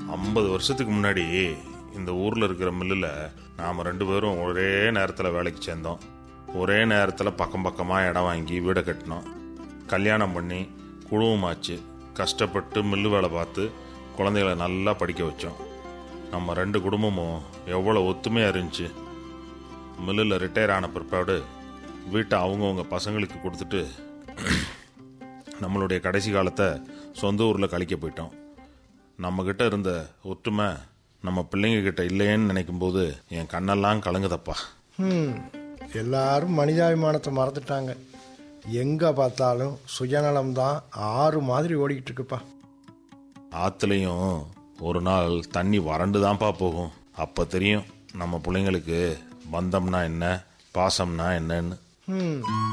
ஐம்பது வருஷத்துக்கு முன்னாடி இந்த ஊர்ல இருக்கிற மில்லுல நாம ரெண்டு பேரும் ஒரே நேரத்துல வேலைக்கு சேர்ந்தோம் ஒரே நேரத்துல பக்கம் பக்கமா இடம் வாங்கி வீடை கட்டினோம் கல்யாணம் பண்ணி குடும்பமாச்சு கஷ்டப்பட்டு மில்லு வேலை பார்த்து குழந்தைகளை நல்லா படிக்க வச்சோம் நம்ம ரெண்டு குடும்பமும் எவ்வளோ ஒத்துமையா இருந்துச்சு மில்லில் ரிட்டையர் ஆன பிற்பாடு வீட்டை அவங்கவுங்க பசங்களுக்கு கொடுத்துட்டு நம்மளுடைய கடைசி காலத்தை சொந்த ஊரில் கழிக்க போயிட்டோம் நம்மக்கிட்ட இருந்த ஒற்றுமை நம்ம பிள்ளைங்க கிட்ட இல்லையேன்னு நினைக்கும் போது என் கண்ணெல்லாம் கலங்குதப்பா ம் எல்லாரும் மனிதாபிமானத்தை மறந்துட்டாங்க எங்கே பார்த்தாலும் சுயநலம் தான் ஆறு மாதிரி ஓடிக்கிட்டு இருக்குப்பா ஆற்றுலையும் ஒரு நாள் தண்ணி வறண்டு தான்ப்பா போகும் அப்போ தெரியும் நம்ம பிள்ளைங்களுக்கு பந்தம்னா என்ன பாசம்னா என்னன்னு ம்